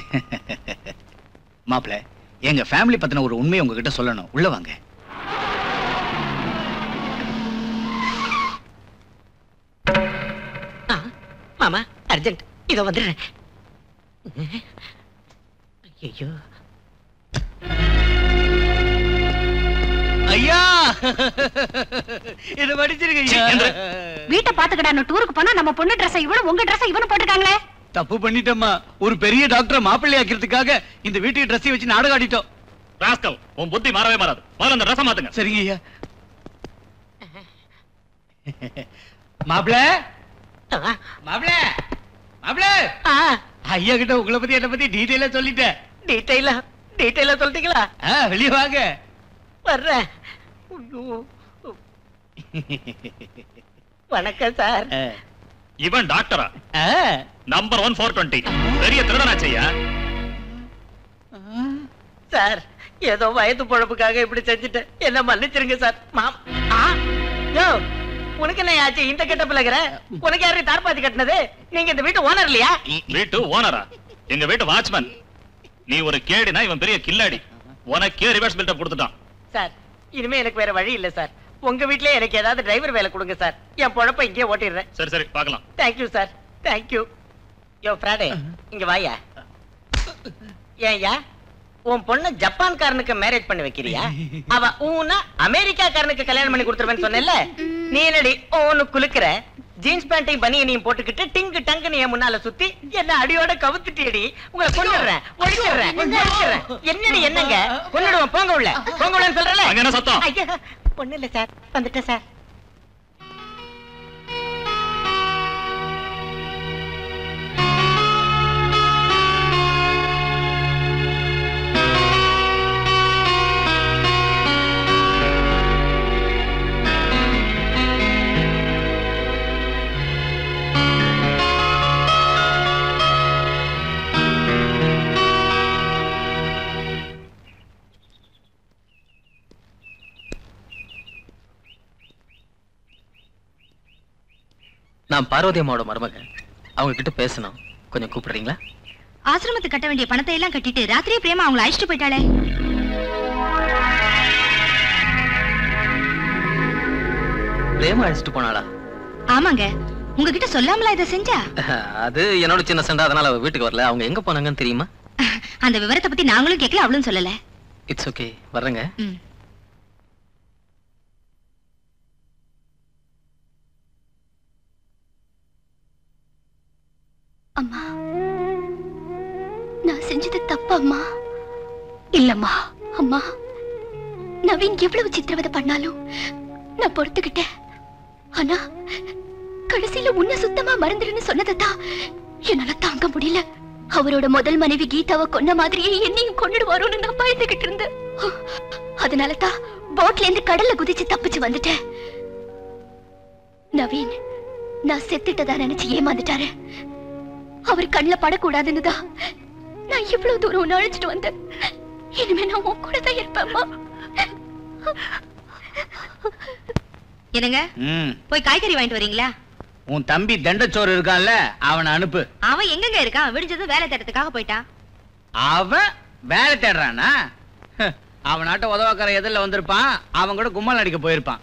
மாப்பிள எங்க ஃபேமிலி பத்தின ஒரு உண்மையை உங்ககிட்ட சொல்லணும் உள்ள வாங்க மாமா அர்ஜென்ட் இதோ வந்துடுறேன் ஐயோ ஐயா என்ன மடிச்சிருங்க ஐயா வீட்டை பாத்துக்கிட்டான்னு டூருக்கு போனா நம்ம பொண்ணு ட்ரெஸ் இவனும் உங்க ட்ரெஸ் இவனும் போட்டுருக்காங்களே தப்பு பண்ணிட்டோம்மா ஒரு பெரிய டாக்டரை மாப்பிள்ளை ஆக்கிறதுக்காக இந்த வீட்டுக்கு ட்ரெஸ் வச்சு நாடகம் ஆடிட்டோம் ராஸ்கல் உன் புத்தி மாறவே மாறாது முதல்ல அந்த ரசம் மாத்துங்க சரிங்க ஐயா மாப்பிள மாப்பிள மாப்பிள ஐயா கிட்ட உங்களை பத்தி என்ன பத்தி டீடைலா சொல்லிட்டேன் டீட்டெயிலா டீட்டெயிலா சொல்லிட்டீங்களா ஆ, வெளிய வாங்க வர்றேன் ஐயோ. வணக்கம் சார் இவன் டாக்டரா நம்பர் ஒன் ஃபோர் டுவெண்ட்டி பெரிய திருடனாச்சையா சார் ஏதோ வயது பொழப்புக்காக இப்படி செஞ்சுட்டேன் என்ன மன்னிச்சிருங்க சார் மாம் ஆ யோ உனக்கு என்ன ஆச்சு இந்த கெட்டப்ல இருக்கிற உனக்கு யாரு தார்பாத்தி கட்டினது நீங்க இந்த வீட்டு ஓனர் இல்லையா வீட்டு ஓனரா எங்க வீட்டு வாட்ச்மேன் நீ ஒரு கேடினா இவன் பெரிய கில்லாடி உனக்கே ரிவர்ஸ் பில்டப் கொடுத்துட்டான் சார் இனிமே எனக்கு வேற வழி இல்ல சார் உங்க வீட்லயே எனக்கு ஏதாவது டிரைவர் வேலை கொடுங்க சார் என் பொழப்ப இங்கே ஓட்டிடுறேன் சரி சரி பார்க்கலாம் தேங்க்யூ சார் தேங்க்யூ யோ ஃப்ராடே இங்க வாயா ஏய்யா உன் பொண்ணு ஜப்பான்காரனுக்கு மேரேஜ் பண்ணி வைக்கிறியா அவ ஊனா அமெரிக்காக்காரனுக்கு கல்யாணம் பண்ணி கொடுத்துருவேன்னு சொன்னேல்ல நீ என்னடி ஓன்னு குலுக்குற ஜீன்ஸ் பேண்ட்டையும் பனியனையும் போட்டுக்கிட்டு டிங்கு டங்குன்னு என் முன்னால சுத்தி என்ன அடியோட கவுத்துட்டியடி உங்களை கொண்டுடுறேன் ஒழிச்சிடுறேன் ஒழிச்சிடுறேன் என்னடி என்னங்க கொண்டுடுவோம் போங்க உள்ள போங்க உள்ளன்னு சொல்றல அங்க என்ன சத்தம்? ஐயா ஒண்ணு இல்ல சார் வந்துட்டேன் சார் நான் பார்வதி அம்மாவோட மருமகன் அவங்க கிட்ட பேசணும் கொஞ்சம் கூப்பிடுறீங்களா ஆசிரமத்துக்கு கட்ட வேண்டிய பணத்தை எல்லாம் கட்டிட்டு ராத்திரியே பிரேமா அவங்கள அழைச்சிட்டு போயிட்டாளே பிரேமா அழைச்சிட்டு போனாளா ஆமாங்க உங்ககிட்ட சொல்லாமலா இதை செஞ்சா அது என்னோட சின்ன சண்டை அதனால அவ வீட்டுக்கு வரல அவங்க எங்க போனாங்கன்னு தெரியுமா அந்த விவரத்தை பத்தி நாங்களும் கேட்கல அவளும் சொல்லல இட்ஸ் ஓகே வர்றேங்க ம். அம்மா நான் செஞ்சது தப்பு அம்மா இல்லம்மா அம்மா நவீன் எவ்வளவு சித்திரவதை பண்ணாலும் நான் பொறுத்துக்கிட்டேன் ஆனா கடைசியில உன்னை சுத்தமா மறந்துடுன்னு சொன்னதைத்தான் என்னால தாங்க முடியல அவரோட முதல் மனைவி கீதாவை கொன்ன மாதிரியே என்னையும் கொன்னுடுவாரோன்னு நான் பயந்துகிட்டு இருந்தேன் அதனால தான் போட்ல இருந்து கடல்ல குதிச்சு தப்பிச்சு வந்துட்டேன் நவீன் நான் செத்துட்டதா நினைச்சு ஏமாந்துட்டாரு அவர் கண்ணுல படக்கூடாதுன்னு தான் நான் இவ்வளவு தூரம் உன்னை அழைச்சிட்டு வந்தேன் இனிமே நான் உன் கூட தான் இருப்பேன்மா என்னங்க ம் போய் காய்கறி வாங்கிட்டு வரீங்களா உன் தம்பி தண்டச்சோறு இருக்கான்ல அவனை அனுப்பு அவன் எங்கங்க இருக்கான் விடிஞ்சதும் வேலை தேட்டத்துக்காக போயிட்டான் அவன் வேலை தேடுறானா ஹ், அவன் நாட்ட உதவாக்கார எதிரில் வந்திருப்பான் அவன் கூட கும்மல் அடிக்க போயிருப்பான்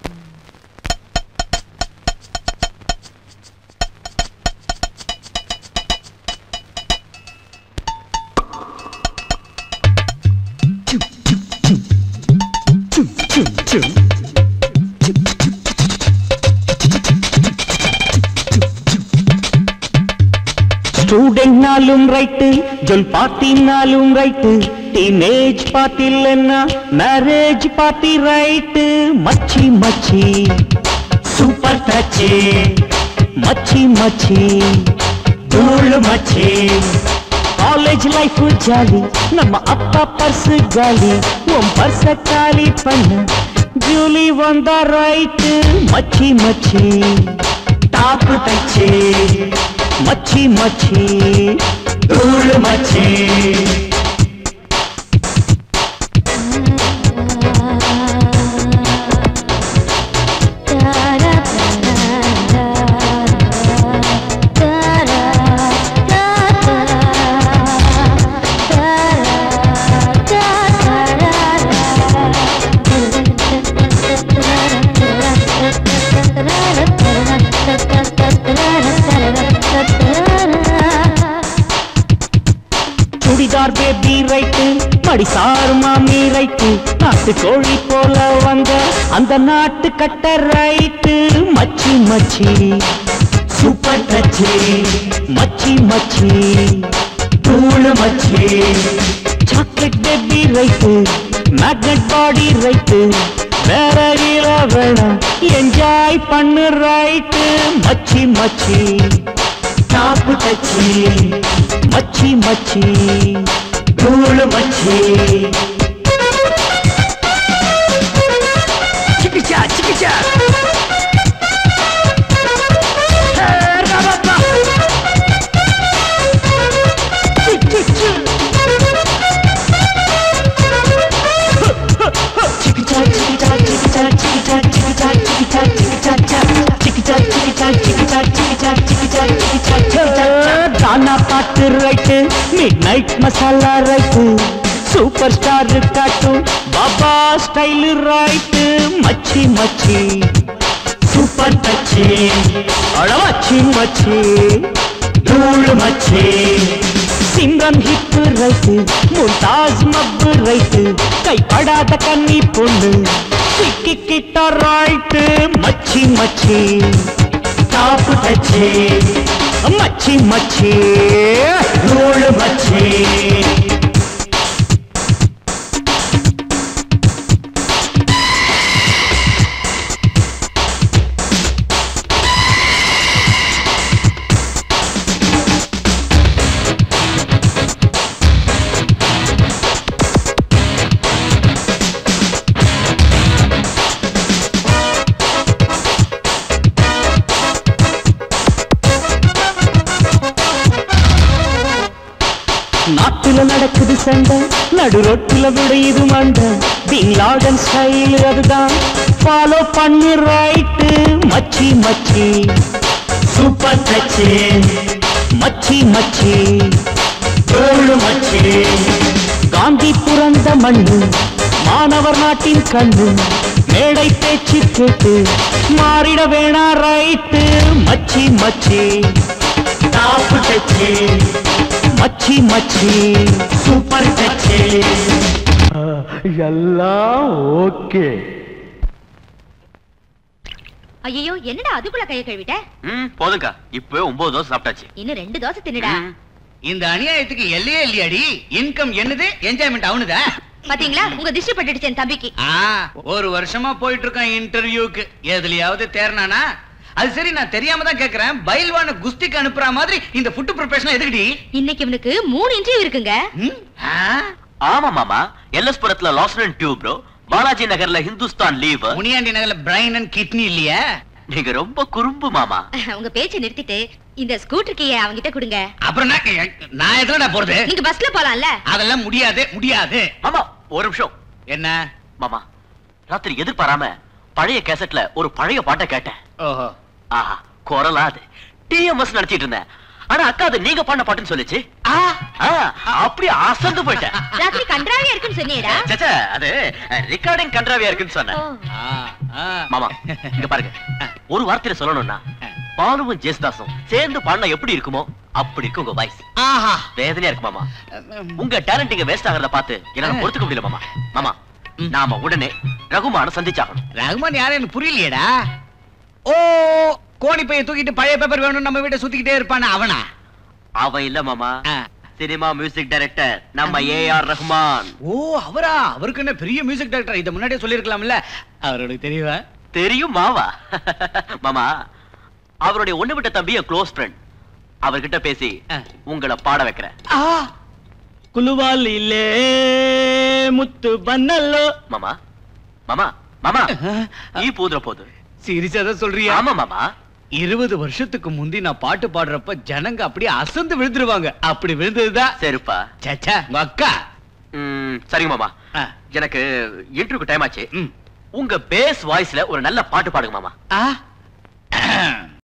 ஸ்டூடெண்ட்னாலும் ரைட்டு ஜொல் பார்ட்டினாலும் ரைட்டு டீனேஜ் பார்ட்டி இல்லைன்னா மேரேஜ் பார்ட்டி ரைட்டு மச்சி மச்சி சூப்பர் டச்சி மச்சி மச்சி தூள் மச்சி காலேஜ் லைஃப் ஜாலி நம்ம அப்பா பர்ஸ் காலி உன் பர்ஸ காலி பண்ண ஜூலி வந்தா ரைட்டு மச்சி மச்சி டாப் தச்சு மச்சி மச்சி தூள் மச்சி சுடிதார் பேபி ரைட்டு படிசார் மாமி ரைட்டு நாட்டு கோழி போல வந்த அந்த நாட்டு கட்ட ரைட்டு மச்சி மச்சி சூப்பர் டச்சி மச்சி மச்சி தூளு மச்சி chocolate baby right magnet body right வேற கீழ வேணாம் என்ஜாய் பண்ணு ரைட்டு மச்சி மச்சி டாப்பு டச்சி மச்சி மச்சி தூளு மச்சி சிக்கிச்சா சிக்கிச்சா ஹே, ரவப்பா. சி, சி, சி. Chicky-cha, chicky-cha, chicky-cha, chicky-cha, chicky-cha, chicky-cha, chicky-cha, cha. Chicky-cha, chicky-cha, chicky-cha, chicky-cha, chicky-cha, chicky-cha, chicky-cha, cha. தானா பாட்டு right midnight masala right super star காட்டும் பாபா ஸ்டைல் ரைட்டு மச்சி மச்சி சூப்பர் டச்சி அட மச்சி மச்சி தூள் மச்சி சிம்ரன் ஹிப்பு ரைட்டு மும்தாஸ் மப்பு ரைட்டு கைப்படாத கன்னி பொண்ணு சிக்கிக்கிட்ட ரைட்டு மச்சி மச்சி டாப்பு டச்சி மச்சி மச்சி தூள் மச்சி நாட்டுல நடக்குது சண்டை நடு ரோட்டுல விடையுது மண்டை பின் லாடன் ஸ்டைல் அதுதான் ஃபாலோ பண்ணி ரைட்டு மச்சி மச்சி சூப்பர் டச்சு மச்சி மச்சி தோழு மச்சி காந்தி புரந்த மண்ணு மாணவர் நாட்டின் கண்ணு மேடை பேச்சு கேட்டு மாறிட வேணா ரைட்டு மச்சி மச்சி டாப்பு டச்சு மச்சி மச்சி சூப்பர் டச்சு எல்லாம் ஓகே ஐயோ என்னடா அதுக்குள்ள கைய கழுவிட்ட ம் போதும்க்கா இப்பவே ஒன்பது தோசை சாப்பிட்டாச்சு இன்னும் ரெண்டு தோசை தின்னுடா இந்த அநியாயத்துக்கு எல்லையே இல்லையாடி இன்கம் என்னது என்ஜாய்மெண்ட் அவனுதா பாத்தீங்களா உங்க திஷ்டி பட்டுடுச்சு என் தம்பிக்கு ஆ ஒரு வருஷமா போயிட்டு இருக்கான் இன்டர்வியூக்கு எதுலயாவது தேர்னானா அது சரி நான் தெரியாம தான் கேக்குறேன் பயில்வான குஸ்திக்கு அனுப்புற மாதிரி இந்த ஃபுட் ப்ரிப்பரேஷன் எதுக்குடி இன்னைக்கு இவனுக்கு மூணு இன்டர்வியூ இருக்குங்க ம்? ஆ? ஆமா மாமா எல்எஸ் புரத்துல லாஸ்டன் டியூப் ப்ரோ பாலாஜி நகர்ல ஹிந்துஸ்தான் லீவ் முனியாண்டி நகர்ல பிரைன் அண்ட் கிட்னி இல்லையா நீங்க ரொம்ப குறும்பு மாமா உங்க பேச்சை நிறுத்திட்டு இந்த ஸ்கூட்டர் கீயை அவங்கிட்ட கொடுங்க அப்புறம் நான் நான் எதுலடா போறது நீங்க பஸ்ல போலாம்ல அதெல்லாம் முடியாது முடியாது மாமா ஒரு நிமிஷம் என்ன மாமா ராத்திரி எதிர்பாராம பழைய கேசட்ல ஒரு பழைய பாட்டை கேட்டேன் ஓஹோ ஆஹா குரலா அது டிஎம்எஸ் நினைச்சிட்டு இருந்தேன் ஆனா அக்கா அது நீங்க பண்ண பாட்டுன்னு சொல்லுச்சு ஆ, அப்படியே அசந்து போயிட்டேன் ராத்திரி கன்றாவியா இருக்குன்னு சொன்னியடா சேச்சே, அது ரெக்கார்டிங் கன்றாவியா இருக்குன்னு சொன்னேன் ஆ, ஆ. மாமா இங்க பாருங்க ஒரு வார்த்தையில சொல்லணும்னா பாலுவும் ஜேசுதாசும் சேர்ந்து பாடினா எப்படி இருக்குமோ அப்படி இருக்கு உங்க வாய்ஸ் ஆஹா வேதனையா இருக்கு மாமா உங்க டேலண்ட் இங்க வேஸ்ட் ஆகிறத பார்த்து என்னால பொறுத்துக்க முடியல மாமா மாமா நாம உடனே ரகுமான சந்திச்சாகணும் ரகுமான் யாரும் எனக்கு புரியலையேடா ஓ கோணி பைய தூக்கிட்டு பழைய பேப்பர் வேணும் நம்ம வீட்டை சுத்திக்கிட்டே இருப்பானே அவனா அவன் இல்ல மாமா ஆ. சினிமா மியூசிக் டைரக்டர் நம்ம ஏ ஆர் ரஹ்மான் ஓ அவரா அவருக்கு என்ன பெரிய மியூசிக் டைரக்டர் இதை முன்னாடியே சொல்லிருக்கலாம்ல அவருக்கு தெரியவா தெரியும் மாவா மாமா அவருடைய ஒண்ணு விட்ட தம்பி க்ளோஸ் ஃப்ரெண்ட் அவர்கிட்ட பேசி ஆ. உங்களை பாட வைக்கிறேன் குலுவாலிலே முத்து பன்னல்லோ மாமா மாமா மாமா ஈ பூதுற போது சீரியஸா தான் சொல்றியா ஆமா மாமா இருபது வருஷத்துக்கு முந்தி நான் பாட்டு பாடுறப்ப ஜனங்க அப்படியே அசந்து விழுந்துருவாங்க அப்படி விழுந்ததுதான் சரிப்பா சச்சா உங்க அக்கா ம், சரிங்க மாமா ஆ. எனக்கு இன்டர்வியூக்கு டைம் ஆச்சு ம். உங்க பேஸ் வாய்ஸ்ல ஒரு நல்ல பாட்டு பாடுங்க மாமா ஆ